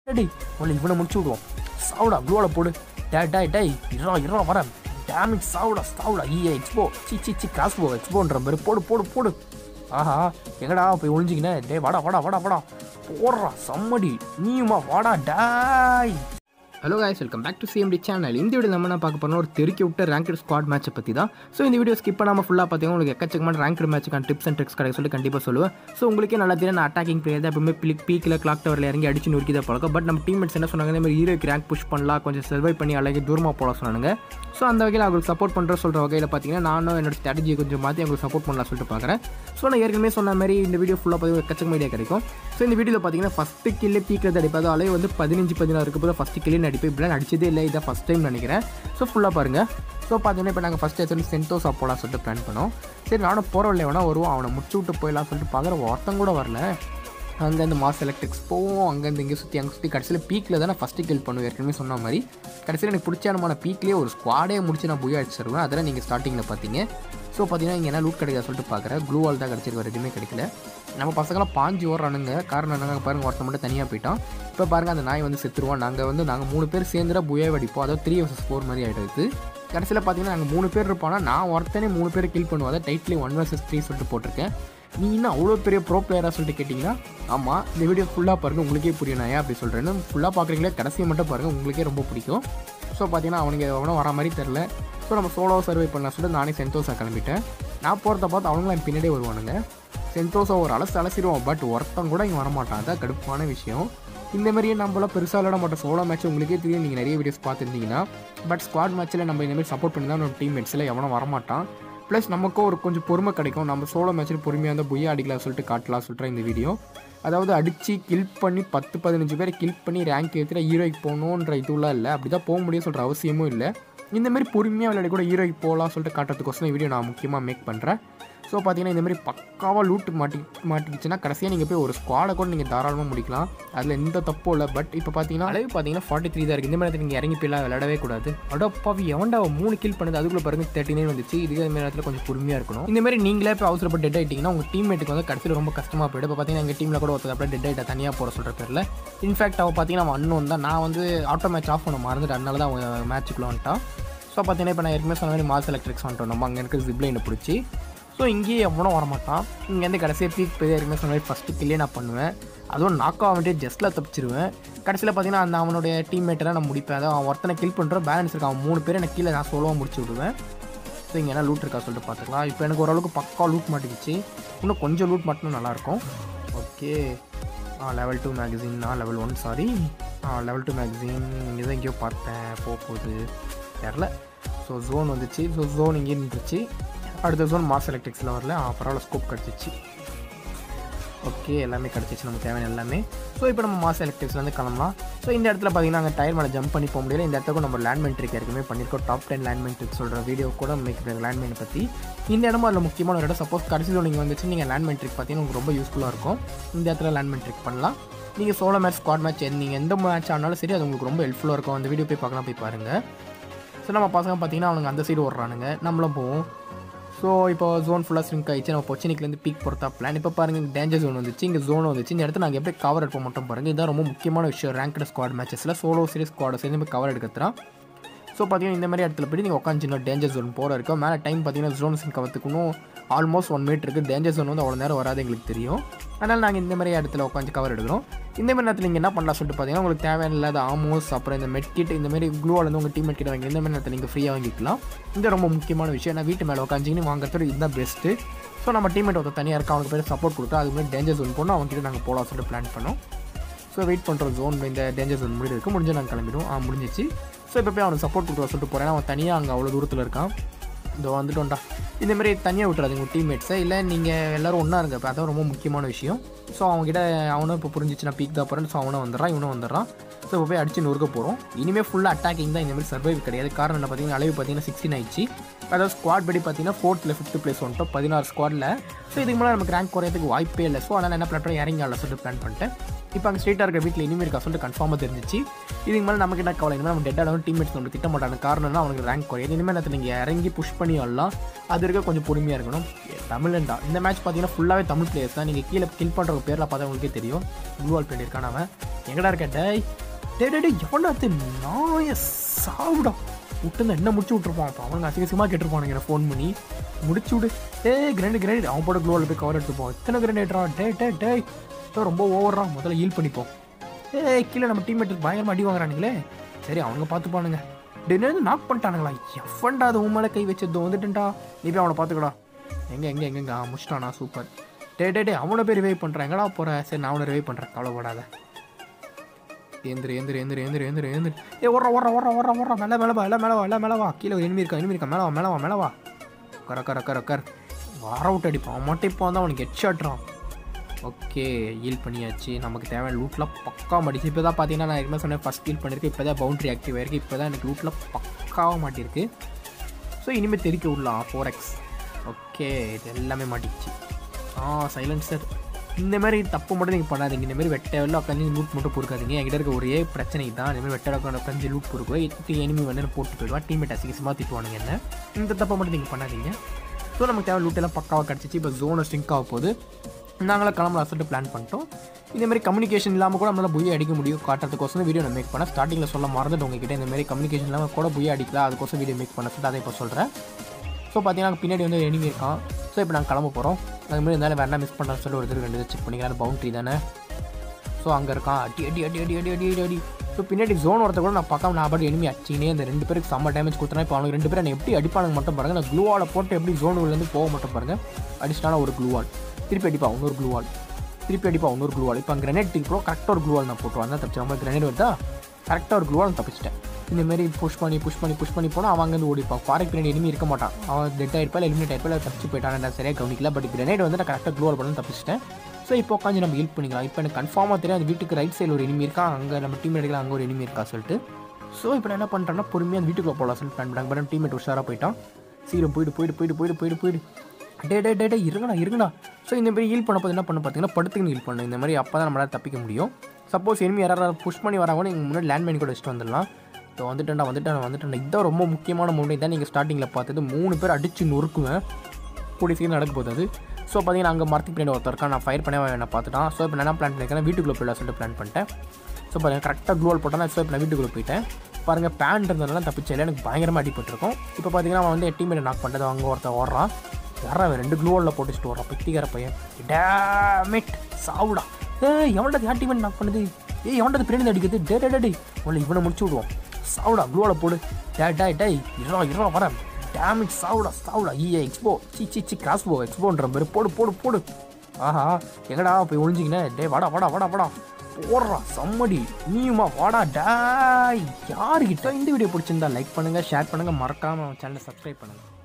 டேய் உன்னை இவனை முடிச்சு விடுவோம் சாவுடா க்ளோவில் போடு டே டே டேய் இரா இரா வரேன் டேமிக் சாவுடா சாவுடா ஈஏ எக்ஸ்போ சி சி சி கிராஸ் போ எக்ஸ்போன்ற மாதிரி போடு போடு போடு ஆஹா எங்கடா போய் ஒளிஞ்சிக்கினே டேய் வாடா வாடா வாடா வாடா போடுறா சம்மடி நீயுமா வாடா டாய் hello guys welcome back to CMT channel இந்த வீடியோ நம்ம என்ன பார்க்க போறோம் ஒரு தெருக்கி விட்ட ரேங்கட் ஸ்குவாட் மேட்சை பற்றி தான் ஸோ இந்த வீடியோ ஸ்கிப் பண்ணாமல் ஃபுல்லாக பார்த்தீங்கன்னா உங்களுக்கு எக்கச்சக்கமான ரேங்கட் மேட்சுக்கான டிப்ஸ் அண்ட் ட்ரிக்ஸ் கிடைக்க சொல்லி கண்டிப்பாக சொல்லுவேன் ஸோ உங்களுக்கே நல்லா தெரியும் நான் அட்டாக்கிங் பிளேயர் தான் எப்பவுமே பிளிக் பீக்கில் கிளாக் டவரில் இறங்கி அடிச்சு நொறுக்கி தான் பழக்கம் பட் நம்ம டீம்மேட்ஸ் என்ன சொன்னாங்க இந்த மாதிரி ஹீரோக்கு ரேங்க் புஷ் பண்ணலாம் கொஞ்சம் சர்வை பண்ணி அழகி தூரமாக போட சொன்னாங்க ஸோ அந்த வகையில் அவங்களுக்கு சப்போர்ட் பண்ணுற சொல்கிற வகையில் பார்த்தீங்கன்னா நானும் என்னோட ஸ்ட்ராட்டஜியை கொஞ்சம் மாற்றி அவங்களுக்கு சப்போர்ட் பண்ணலாம் சொல்லிட்டு பார்க்குறேன் ஸோ நான் ஏற்கனவே சொன்ன மாதிரி இந்த வீடியோ ஃபுல்லாக பார்த்து எக்கச்சக்க ஐடியா கிடைக்கும் ஸோ இந்த வீடியோவில் பார்த்தீங்கன்னா ஃபஸ்ட்டு கில்லு பீக்கிறது அடிப்பது அளவு வந்து பதினஞ்சு பதினாறு இருக்க போது ஃபஸ்ட்டு கில்லு நடிப்பு இப்படிலாம் நடிச்சதே இல்லை இதான் ஃபஸ்ட் டைம் நினைக்கிறேன் ஸோ ஃபுல்லாக பாருங்கள் ஸோ பார்த்தீங்கன்னா இப்போ நாங்கள் ஃபஸ்ட் எடுத்து சென்டோஸா போகலாம் சொல்லிட்டு பிளான் பண்ணோம் சரி நானும் போகிற இல்லை வேணா வருவோம் அவனை முடிச்சு விட்டு போயிடலாம் சொல்லிட்டு பார்க்குற ஒருத்தன் கூட வரல அங்கேருந்து மாஸ் எலக்ட்ரிக்ஸ் போவோம் அங்கேருந்து இங்கே சுற்றி அங்கே சுற்றி கடைசியில் பீக்கில் தான் நான் ஃபஸ்ட்டு கில் பண்ணுவேன் ஏற்கனவே சொன்ன மாதிரி கடைசியில் எனக்கு பிடிச்சானமான பீக்லேயே ஒரு ஸ்குவாடே முடிச்சு நான் புய அடிச்சிருவேன் அதெல்லாம் நீங்கள் ஸ்டார்டிங்கில் பார்த்தீங்க ஸோ பார்த்தீங்கன்னா இங்கே என்ன லூட் கிடைக்காது சொல்லிட்டு பார்க்குறேன் க்ளூ வால் தான் கிடச்சிருக்கு வேறு எதுவுமே கிடைக்கல நம்ம பசங்களாம் பாஞ்சு ஓடுறானுங்க காரணம் என்னங்க பாருங்கள் ஒருத்தன் மட்டும் தனியாக போயிட்டான் இப்போ பாருங்கள் அந்த நாய் வந்து செத்துருவான் நாங்கள் வந்து நாங்கள் மூணு பேர் சேர்ந்துட புயா அடிப்போம் அதாவது த்ரீ வர்சஸ் ஃபோர் மாதிரி ஆகிடுது கடைசியில் பார்த்தீங்கன்னா நாங்கள் மூணு பேர் இருப்போம்னா நான் ஒருத்தனே மூணு பேர் கில் பண்ணுவோம் அதாவது டைட்லி ஒன் வர்சஸ் த்ரீ சொல்லிட்டு போட்டிருக்கேன் நீ இன்னும் அவ்வளோ பெரிய ப்ரோ பிளேயராக சொல்லிட்டு கேட்டிங்கன்னா ஆமாம் இந்த வீடியோ ஃபுல்லாக பாருங்கள் உங்களுக்கே புரியும் நான் ஏன் அப்படி சொல்கிறேன்னு ஃபுல்லாக பார்க்குறீங்களே கடைசியை மட்டும் பாருங்கள் உங்களுக்கே ரொம்ப பிடிக்கும் ஸோ பார்த்தீங்கன்னா அவனுக்கு அவனும் வர மாதிரி தெரில ஸோ நம்ம சோலோ சர்வை பண்ணலாம் சொல்லிட்டு நானே சென்தோஸா கிளம்பிட்டேன் நான் போகிறத பார்த்து அவங்களும் என் பின்னாடியே வருவானுங்க சென்தோஸா ஒரு அலசு அலசிடுவோம் பட் ஒருத்தன் கூட இங்கே வரமாட்டான் அதான் கடுப்பான விஷயம் இந்த மாதிரியே நம்மளாம் பெருசாக விளாட மாட்டோம் சோலோ மேட்ச் உங்களுக்கே தெரியும் நீங்கள் நிறைய வீடியோஸ் பார்த்துருந்தீங்கன்னா பட் ஸ்குவாட் மேட்ச்சில் நம்ம இந்த மாதிரி சப்போர்ட் பண்ணி தான் நம்ம டீம் மேட்ஸில் எவனும் வரமாட்டான் ப்ளஸ் நமக்கும் ஒரு கொஞ்சம் பொறுமை கிடைக்கும் நம்ம சோலோ மேட்ச்சில் பொறுமையாக இருந்தால் புய்யா அடிக்கலாம் சொல்லிட்டு காட்டலாம் சொல்கிறேன் இந்த வீடியோ அதாவது அடித்து கில் பண்ணி பத்து பதினஞ்சு பேரை கில் பண்ணி ரேங்க் ஏற்றினா ஹீரோய்க்கு போகணுன்ற இதுலாம் இல்லை அப்படி தான் போக முடியும் சொல்கிற அவசியமும் இல்லை இந்த மாதிரி பொறுமையாக விளையாடி கூட ஹீரோய்க்கு போகலாம் சொல்லிட்டு காட்டுறதுக்கோசரம் வீடியோ நான் முக்கியமாக மேக் பண்ணுறேன் ஸோ பார்த்தீங்கன்னா இந்த மாதிரி பக்காவாக லூட்டு மாட்டி மாட்டிக்கிச்சுன்னா கடைசியாக நீங்கள் போய் ஒரு ஸ்குவாடை கூட நீங்கள் தாராளமாக முடிக்கலாம் அதில் எந்த தப்பும் இல்லை பட் இப்போ பார்த்தீங்கன்னா அளவு பார்த்தீங்கன்னா ஃபார்ட்டி த்ரீ தான் இருக்குது இந்த மாதிரி நீங்கள் இறங்கி போய்லாம் விளையாடவே கூடாது அடப்பாவி எவன்டா மூணு கில் பண்ணுது அதுக்குள்ளே பாருங்க தேர்ட்டி நைன் வந்துச்சு இதுக்கு இந்த மாதிரி நேரத்தில் கொஞ்சம் பொறுமையாக இருக்கணும் இந்த மாதிரி நீங்களே இப்போ அவசரப்பட்டு டெட் ஆகிட்டிங்கன்னா உங்கள் டீம்மேட்டுக்கு வந்து கடைசியில் ரொம்ப கஷ்டமாக போய்டும் இப்போ பார்த்தீங்கன்னா எங்கள் டீமில் கூட ஒருத்தர் அப்படியே டெட் ஆகிட்டா தனியாக போகிற சொல்கிற பேரில் இன்ஃபேக்ட் அவள் பார்த்தீங்கன்னா அவன் அண்ணன் தான் நான் வந்து ஆட்டோ மேட்ச் ஆஃப் பண்ண மறந்துட்டு அதனால தான் அவன் மேட்ச்சுக்குள்ளே வந்துட்டான் ஸோ பார்த்தீங்கன்னா இப்போ நான் ஏற்கனவே சொன்ன மாதிரி மாஸ் எலக்ட்ரிக்ஸ் வந்துட்டோம் நம்ம அங்கே இருக்க ஜிப்லைனை பிடிச்சி ஸோ இங்கேயே எவனும் வரமாட்டான் இங்கேருந்து கடைசியாக பீக் போய் ஏற்கனவே சொன்ன மாதிரி ஃபஸ்ட்டு கில்லே நான் பண்ணுவேன் அதுவும் நாக்கா வந்துட்டு ஜஸ்ட்டில் தப்பிச்சிருவேன் கடைசியில் பார்த்தீங்கன்னா அந்த அவனுடைய டீம்மேட்டெல்லாம் நான் முடிப்பேன் அதாவது அவன் ஒருத்தனை கில் பண்ணுறோம் பேலன்ஸ் இருக்கான் அவன் மூணு பேர் எனக்கு கீழே நான் சோலோவாக முடிச்சு விடுவேன் ஸோ இங்கே என்ன லூட் இருக்கா சொல்லிட்டு பார்த்துக்கலாம் இப்போ எனக்கு ஓரளவுக்கு பக்கா லூட் மாட்டிக்கிச்சு இன்னும் கொஞ்சம் லூட் மட்டும் நல்லாயிருக்கும் okay ah level two magazine ah level one sorry ah level two magazine இங்கே தான் எங்கேயோ பார்த்தேன் போக போகுது தெரில ஸோ ஜோன் வந்துச்சு ஸோ ஜோன் இங்கே நின்றுச்சு அடுத்த ஜோன் மாஸ் எலக்ட்ரிக்ஸில் வரல ஆ பரவாயில்ல ஸ்கோப் கிடச்சிச்சு ஓகே எல்லாமே கிடச்சிச்சு நமக்கு தேவையான எல்லாமே ஸோ இப்போ நம்ம மாஸ் எலக்ட்ரிக்ஸ்லேருந்து கிளம்பலாம் ஸோ இந்த இடத்துல பார்த்தீங்கன்னா அங்கே டயர் மேலே ஜம்ப் பண்ணி போக முடியல இந்த இடத்துக்கு நம்ம லேண்ட்மெண்ட் ட்ரிக் ஏற்கனவே பண்ணியிருக்கோம் டாப் டென் லேண்ட்மெண்ட் ட்ரிக் சொல்கிற வீடியோ கூட மேக் லேண்ட்மெண்ட் பற்றி இந்த இடமும் அதில் முக்கியமான ஒரு இடம் சப்போஸ் கடைசி நீங்கள் வந்துச்சு நீங்கள் லேண்ட்மெண்ட் ட்ரிக் பார்த்தீங்கன்னா உங்களுக்கு ரொம்ப யூஸ்ஃபுல்லாக இருக்கும் இந்த இடத்துல லேண்ட்மெண்ட் ட்ரிக் பண்ணலாம் நீங்கள் சோலோ மேட்ச் ஸ்குவாட் மேட்ச் நீங்கள் எந்த மேட்ச் ஆனாலும் சரி அது உங்களுக்கு ரொம்ப ஹெல்ப்ஃபுல்லாக இருக்கும் அந்த வீடியோ போய் பார்க்கலாம் போய் பாருங்கள் ஸோ நம்ம பசங்க பார்த்தீங்கன்னா அவனுங்க அந்த சைடு ஓடுறானுங்க நம்மளும் போவோம் ஸோ இப்போ ஜோன் ஃபுல்லாக ஸ்ரிங்க் ஆயிடுச்சு நம்ம பொச்சினிக்லேருந்து பீக் பொறுத்தா பிளான் இப்போ பாருங்கள் டேஞ்சர் ஜோன் வந்துச்சு இங்கே ஜோன் வந்துச்சு இந்த இடத்துல நாங்கள் எப்படி கவர் எடுப்போம் மட்டும் பாருங்கள் இதுதான் ரொம்ப முக்கியமான விஷயம் ரேங்கட் ஸ்குவாட் மேட்சஸில் சோலோ சீரிஸ் ஸ்குவாட் சேர்ந்து கவர் எடுக்கிறதுனா ஸோ பார்த்தீங்கன்னா இந்த மாதிரி இடத்துல போய் நீங்கள் உட்காந்து சின்ன டேஞ்சர் ஜோன் போகிற இருக்கும் மேலே டைம் பார்த்தீங்கன்னா ஜோன் சிங்க் கவத்துக்கணும் ஆல்மோஸ்ட் ஒன் மீட்டர் இருக்குது டேஞ்சர் ஜோன் வந்து அவ்வளோ நேரம் வராது எங்களுக்கு தெரியும் அதனால் நாங்கள் இந்த மாதிரி இடத்துல உட்காந்து கவர் எடுக்கிறோம் இந்த மாதிரி நேரத்தில் நீங்கள் என்ன பண்ணலாம் சொல்லிட்டு பார்த்தீங்கன்னா உங்களுக்கு தேவையான இல்லாத ஆமோஸ் அப்புறம் இந்த மெட்கிட் இந்த மாதிரி க்ளூவால் வந்து உங்கள் டீம் மெட்கிட்ட வாங்கி இந்த மாதிரி நேரத்தில் நீங்கள் ஃப்ரீயாக வாங்கிக்கலாம் இது ரொம்ப முக்கியமான விஷயம் நான் வீட்டு மேலே உட்காந்துக்கின்னு வாங்குறது இதுதான் பெஸ்ட்டு ஸோ நம்ம டீம்மேட் ஒருத்தர் தனியாக இருக்கா அவனுக்கு பேர் சப்போர்ட் கொடுத்தா அதுக்கு முன்னாடி டேஞ்சர் ஜோன் போனால் அவங்ககிட்ட நாங்கள் போகலாம் சொல்லிட்டு பிளான் பண்ணோம் ஸோ வெயிட் பண்ணுற ஜோன் இந்த டேஞ்சர் ஜோன் முடிவு இருக்குது முடிஞ்சு நாங்கள் கிளம்பிடுவோம் ஆ முடிஞ்சிச்சு ஸோ இப்போ போய் அவனுக்கு சப்போர்ட் கொடுக்குற சொல்லிட்டு போகிறேன் அவன் தனியாக அங்கே அவ்வளோ தூரத்தில் இருக்கான் இதோ வந்துட்டோம்டா இந்த மாதிரி தனியாக விட்டுறாதுங்க உங்கள் டீம்மேட்ஸை இல்லை நீங்கள் எல்லோரும் ஒன்றா இருங்க இப்போ அதான் ரொம்ப முக்கியமான விஷயம் ஸோ அவங்ககிட்ட அவனும் இப்போ புரிஞ்சிச்சு நான் பீக் தான் போகிறேன் ஸோ அவனும் வந்துடுறான் இவனும் வந்துடுறான் ஸோ இப்போ போய் அடிச்சு நொறுக்க போகிறோம் இனிமேல் ஃபுல்லாக அட்டாக்கிங் தான் இந்த மாதிரி சர்வைவ் கிடையாது காரணம் என்ன பார்த்தீங்கன்னா அளவு பார்த்தீங்கன்னா சிக்ஸ்டின் ஆயிடுச்சு அதாவது ஸ்குவாட் படி பார்த்தீங்கன்னா ஃபோர்த்தில் ஃபிஃப்த் பிளேஸ் வந்துட்டோம் பதினாறு ஸ்குவாடில் ஸோ இதுக்கு மேலே நமக்கு ரேங்க் குறையதுக்கு வாய்ப்பே இல்லை ஸோ அதனால் என்ன பண்ணுறோம் இறங்கி ஆடல சொல்லிட்டு பிளான் பண்ணிட்டேன் இப்போ அங்கே ஸ்ட்ரெயிட்டாக இருக்க வீட்டில் இனிமேல் இருக்கா சொல்லிட்டு கன்ஃபார்மாக தெரிஞ்சிச்சு இதுக்கு மேலே நமக்கு என்ன கவலை இனிமேல் நம்ம டெட்டாக டீம்மேட்ஸ் நம்ம திட்ட மாட்டாங்க காரணம் தான் அவனுக்கு ரேங்க் குறையாது இனிமேல் நேரத்தில் நீங்கள் இறங்கி புஷ் பண்ணி ஆடலாம் அது இருக்க கொஞ்சம் பொறுமையாக இருக்கணும் தமிழன்டா இந்த மேட்ச் பார்த்தீங்கன்னா ஃபுல்லாகவே தமிழ் பிளேயர்ஸ் தான் நீங்கள் கீழே கில் பண்ணுற பேரில் பார்த்தா உங்களுக்கே தெரியும் க்ளூவால் பண்ணியிருக்கான் அவன் எங்கடா இருக்க டேய் டே டே டே எவன்டா அது நாய சாவுடா விட்டு என்ன முடிச்சு விட்ருப்பான் அப்போ அவனுங்க அசிங்கசியமாக கேட்டிருப்பானுங்க ஃபோன் பண்ணி முடிச்சு விடு டே கிரேண்ட் கிரேண்ட் அவன் போட க்ளோவில் போய் கவர் எடுத்துப்போம் எத்தனை கிரேண்டேட்ரா டே டே டேய் இதோ ரொம்ப ஓவரா முதல்ல ஹீல் பண்ணிப்போம் ஏய் கீழே நம்ம டீம்மேட் பயங்கரமாக அடி வாங்குறானுங்களே சரி அவங்க பார்த்துப்பானுங்க டென்னு நாக் பண்ணிட்டானுங்களா எஃபண்டா அது உன் மேலே கை வச்சது வந்துட்டுண்டா நீ போய் அவனை பார்த்துக்கடா எங்கே எங்கே எங்கெங்க ஆ முடிச்சிட்டானா சூப்பர் டே டே டே அவனை போய் ரிவைவ் பண்ணுறேன் எங்கடா போகிறேன் சரி நான் அவனை ரிவைவ் பண்ணுறேன் கவலைப்படாத ஏந்திரு ஏந்திரு ஏந்திரு ஏந்திரு ஏந்திரு ஏந்திரு ஏ ஓடுற ஓடுற ஓடுற ஓடுற ஓடுற மேலே மேலே வா எல்லாம் மேலே வா எல்லாம் மேலே வா கீழே ஒரு enemy இருக்கா enemy இருக்கா மேலே வா மேலே வா மேலே வா கர கர கர கர் வர விட்டு அடிப்பான் அவன் மட்டும் இப்போ வந்து அவனுக்கு ஹெட் ஷாட்றான் ஓகே ஹீல் பண்ணியாச்சு நமக்கு தேவையான லூட்லாம் பக்கா மாட்டிச்சு இப்போ தான் பார்த்தீங்கன்னா நான் என்ன சொன்னேன் ஃபஸ்ட் ஹீல் பண்ணியிருக்கேன் இப்போ தான் பவுண்ட்ரி ஆக்டிவ் ஆயிருக்கு இப்போ தான் எனக்கு லூட்டில் பக்காவாக மாட்டியிருக்கு ஸோ இனிமேல் தெரிக்க விடலாம் ஃபோர் எக்ஸ் ஓகே இது எல்லாமே மாட்டிக்கிச்சு ஆ சைலன்சர் இந்த மாதிரி தப்பு மட்டும் நீங்கள் பண்ணாதீங்க இந்த மாதிரி வெட்ட வெள்ள உட்காந்து லூட் மட்டும் பொறுக்காதீங்க என்கிட்ட இருக்க ஒரே பிரச்சனை தான் இந்த மாதிரி வெட்ட உட்காந்து உட்காந்து லூட் பொறுக்குவோம் இது எனிமி வந்து போட்டு போயிடுவா டீம்மேட் அசிங்கசமாக திட்டுவானுங்க என்ன இந்த தப்பை மட்டும் நீங்கள் பண்ணாதீங்க ஸோ நமக்கு தேவை லூட் எல்லாம் பக்காவாக கிடச்சிச்சு இப்போ ஜோனை ஸ்ட்ரிங்க் ஆக போகுது நாங்களாம் கிளம்பலாம் சொல்லிட்டு பிளான் பண்ணிட்டோம் இதே மாதிரி கம்யூனிகேஷன் இல்லாமல் கூட நம்மளால் புய்யை அடிக்க முடியும் காட்டுறதுக்கோசம் வீடியோ நான் மேக் பண்ணேன் ஸ்டார்டிங்கில் சொல்ல மறந்துட்டு உங்ககிட்ட இந்த மாதிரி கம்யூனிகேஷன் இல்லாமல் கூட புய்யை அடிக்கலாம் அதுக்கோசம் வீடியோ மேக் பண்ண சொல்லிட்டு அதை இப்போ சொல்கிறேன் ஸோ பார்த்தீங்கன்னா பின்னாடி வந்து எனிமி இருக்கான் ஸோ இப்போ நாங்கள் கிளம்ப போகிறோம் அது மாதிரி இருந்தாலும் வேணா மிஸ் பண்ண சொல்லி ஒரு தடவை ரெண்டு செக் பண்ணிக்கலாம் பவுண்ட்ரி தானே ஸோ அங்கே இருக்கான் அடி அடி அடி அடி அடி அடி அடி அடி ஸோ பின்னாடி ஜோன் ஒருத்த கூட நான் பார்க்காம நான் பாட்டு எனிமி அடிச்சினே இந்த ரெண்டு பேருக்கு செம்ம டேமேஜ் கொடுத்தனா இப்போ அவனுக்கு ரெண்டு பேரும் என்னை எப்படி அடிப்பானுங்க மட்டும் பாருங்க நான் க்ளூவால் போட்டு எப்படி ஜோனுலேருந்து போக மட்டும் பாருங்க அடிச்சிட்டான ஒரு க்ளூவால் திருப்பி அடிப்பா இன்னொரு க்ளூவால் திருப்பி அடிப்பா இன்னொரு க்ளூவால் இப்போ கிரனேட் இப்போ கரெக்டாக ஒரு க்ளூவால் நான் போட்டுருவேன் தான் தப்பிச்சு நம்ம கிரனேட் வருதா கரெக்டாக ஒரு க்ளூவால் நான் தப்பிச்சிட்டேன் இந்த மாதிரி புஷ் பண்ணி புஷ் பண்ணி புஷ் பண்ணி போனால் அவன் அங்கேருந்து ஓடிப்பான் ஃபாரிக் பின்னாடி எனிமி இருக்க மாட்டான் அவன் டெட் ஆயிருப்பா இல்லை எலிமினேட் ஆயிருப்பா இல்லை தப்பிச்சு போயிட்டான் நான் சரியாக கவனிக்கல பட் கிரனேட் வந்து நான் கரெக்டாக க்ளூவால் பண்ணி தப்பிச்சிட்டேன் ஸோ இப்போ உட்காந்து நம்ம ஹெல்ப் பண்ணிக்கலாம் இப்போ எனக்கு கன்ஃபார்மாக தெரியும் அந்த வீட்டுக்கு ரைட் சைடில் ஒரு எனிமி இருக்கா அங்கே நம்ம டீம் எடுக்கலாம் அங்கே ஒரு எனிமி இருக்கா சொல்லிட்டு ஸோ இப்போ நான் என்ன பண்ணுறேன்னா பொறுமையாக அந்த வீட்டுக்குள்ளே போகலாம் சொல்லிட்டு பிளான் பண்ணாங்க பட் டீம்மேட் உஷாராக போயிட்டான் சீக்கிரம் போயிட்டு போயிட்டு போயிட்டு போயிட்டு போயிட்டு போயிட்டு டே டே டே டே இருங்கடா இருங்கடா ஸோ இந்த மாதிரி ஹீல் பண்ண போது என்ன பண்ண பார்த்தீங்கன்னா படுத்துக்கு ஹீல் பண்ணணும் இந்த மாதிரி அப்போ தான் நம்மளால் தப்பிக்க முடியும் சப்போஸ் எனிமி யாராவது புஷ் பண்ணி வராங்க நீங்கள் முன்னாடி லேண்ட்மைன் கூட வச்சுட்டு வந்துடலாம் ஸோ வந்துட்டேன்டா வந்துட்டேன் வந்துட்டேன் இதான் ரொம்ப முக்கியமான மூமெண்ட் தான் நீங்கள் ஸ்டார்டிங்கில் பார்த்தது மூணு பேர் அடித்து நொறுக்குவேன் கூடிய சீக்கிரம் நடக்க போகுது அது ஸோ பார்த்தீங்கன்னா அங்கே மரத்துக்கு பின்னாடி ஒருத்தர் இருக்கான் நான் ஃபயர் பண்ணவே என்ன பார்த்துட்டான் ஸோ இப்போ நான் என்ன பிளான் பண்ணியிருக்கேன் வீட்டுக்குள்ளே போயிடலாம் சொல்லிட்டு பிளான் பண்ணிட்டேன் ஸோ பாருங்கள் கரெக்டாக க்ளோவல் போட்டேன் ஸோ இப்போ நான் வீட்டுக்குள்ளே போயிட்டேன் பாருங்கள் பேண்ட் இருந்ததுனால தப்பிச்சல எனக்கு பயங்கரமாக அடிபட்டிருக்கும் இப்போ பார்த்தீங்கன்னா அவன் வந்து டீமேட் நாக் பண்ணுறது அங்கே ஒருத்தன் ஓடுறான் யாரா அவன் ரெண்டு க்ளூவலில் போட்டு வச்சுட்டு வரான் பித்திகார பையன் டேமிட் சாவுடா ஏய் எவன்டா யார் டீமேட் நாக் பண்ணுது ஏய் எவன்டா பின்னாடி அடிக்குது டே டே டே டே உன்னை இவனை முடிச்சு விடுவோம் சாவுடா க்ளூவில் போடு டே டே டே இரா இரா வரேன் டேமிட் சாவுடா சாவுடா ஈஏ எக்ஸ்போ சி சி சி கிராஸ் போ எக்ஸ்போன்ற மாதிரி போடு போடு போடு ஆஹா எங்கடா போய் ஒழிஞ்சிங்கண்ணே டே வாடா வாடா வாடா வாடா போடுறா சம்மடி நீயுமா வாடா டாய் யாருக்கிட்ட இந்த வீடியோ பிடிச்சிருந்தா லைக் பண்ணுங்கள் ஷேர் பண்ணுங்கள் மறக்காமல் சேனலை சப்ஸ்கிரைப் பண்ணுங்கள்